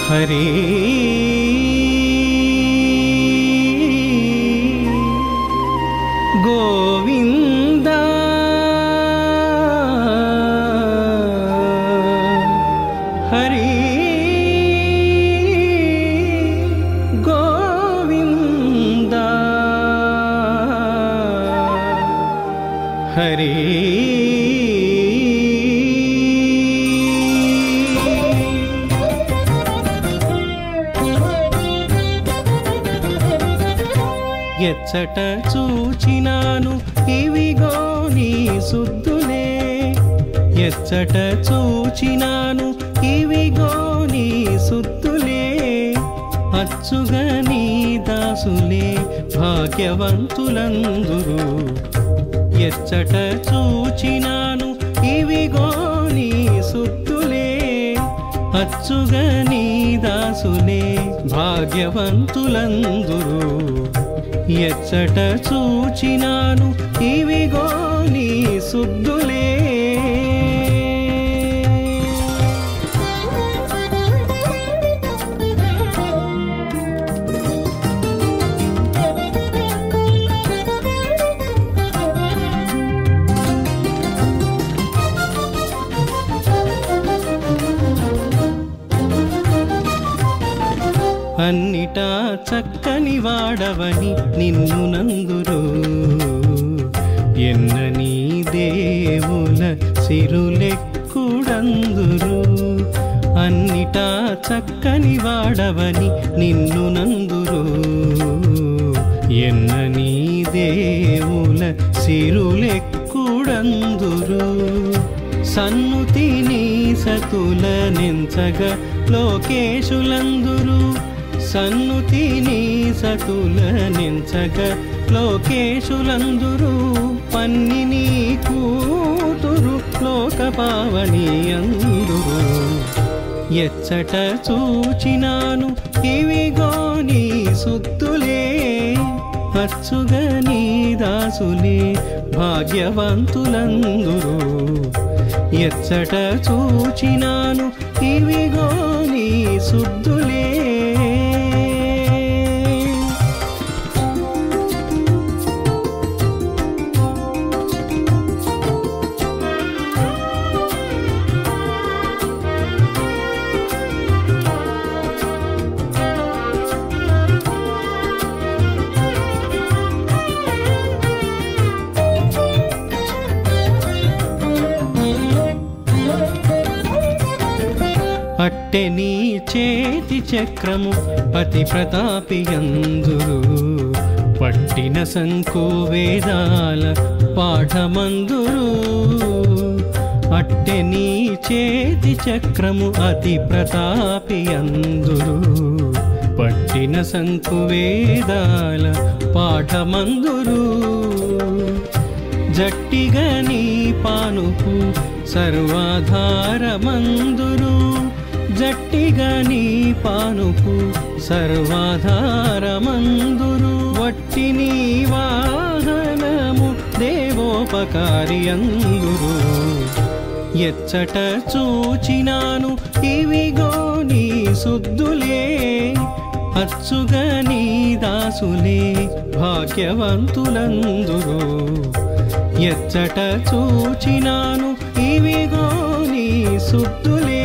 హరి గోవింద హరి గోవింద హరి ఎచ్చట చూచినాను ఇవిగో నీ సుద్దులే ఎచ్చట చూచినాను ఇవిగో నీ సుద్దులే అచ్చుగా నీ దాసులే భాగ్యవంతులందురు ఎచ్చట చూచినాను ఇవిగో నీ సుత్తులే అచ్చుగా నీ దాసులే భాగ్యవంతులందురు ఎచ్చట చూచినాను ఇవిగో నీ సుద్దులే అన్నిటా చక్కని వాడవని నిన్ను నందురు ఎన్నని దేవుల సిరులెక్కుడందురు అన్నిటా చక్కని వాడవని నిన్ను నందురు ఎన్నని దేవుల సిరులెక్కుడందురు సన్నుతి నీ సతుల నెంచగ లోకేశులందురు సన్నుతి నీ సతుల నెంచగ లోకేశులందురు పన్ని నీ కూతురు లోక పావని అందురు ఎచ్చట చూచినాను ఇవిగో నీ సుత్తులే అచ్చుగా నీ దాసులే భాగ్యవంతులందురు ఎచ్చట చూచినాను ఇవిగో నీ సుద్దులే అట్టె నీ చేతి చక్రము అతి ప్రతాపియందురు పట్టిన శంకు వేదాల పాఠమందురు అట్టె నీ చేతి చక్రము అతి ప్రతాపియందురు పట్టిన శంకు వేదాల పాఠమందురు జట్టిగా నీ పానుపు సర్వాధారమందురు జట్టిగా నీ పానుపు సర్వాధారమందురు వట్టి నీ వాహనము దేవోపకారి అందురు ఎచ్చట చూచినాను ఇవిగో నీ సుద్దులే అచ్చుగా నీ దాసులే భాగ్యవంతులందురు ఎచ్చట చూచినాను ఇవిగో నీ సుద్దులే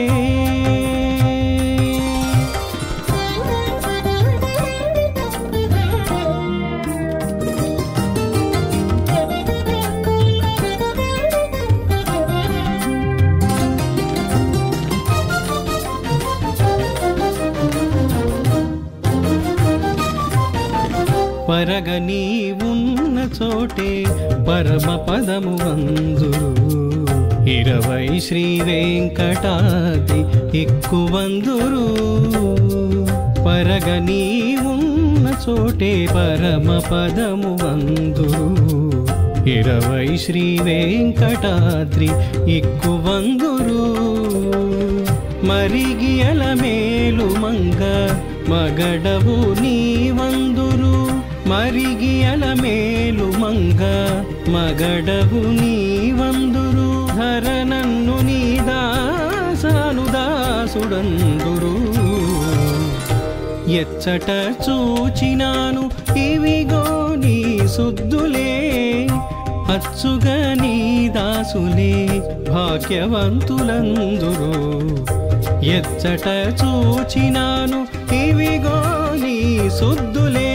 పరగ నీ ఉన్న చోటే పరమ పదము వందురు ఇరవై శ్రీ వెంకటాది ఎక్కువందురు పరగ నీ ఉన్న చోటే పరమ పదము వందురు ఇరవై శ్రీ వెంకటాద్రి ఎక్కువందురు మరిగియల మేలు మంగ మగడవు నీ వందురు మరిగియల మేలు మంగ మగడవు నీ వందురు ధర నన్ను నీ దాసాను దాసుడందురు ఎచ్చట చూచినాను ఇవిగో నీ సుద్దులే అచ్చుగా నీ దాసులే భాగ్యవంతులందురు ఎచ్చట చూచినాను ఇవిగో నీ సుద్దులే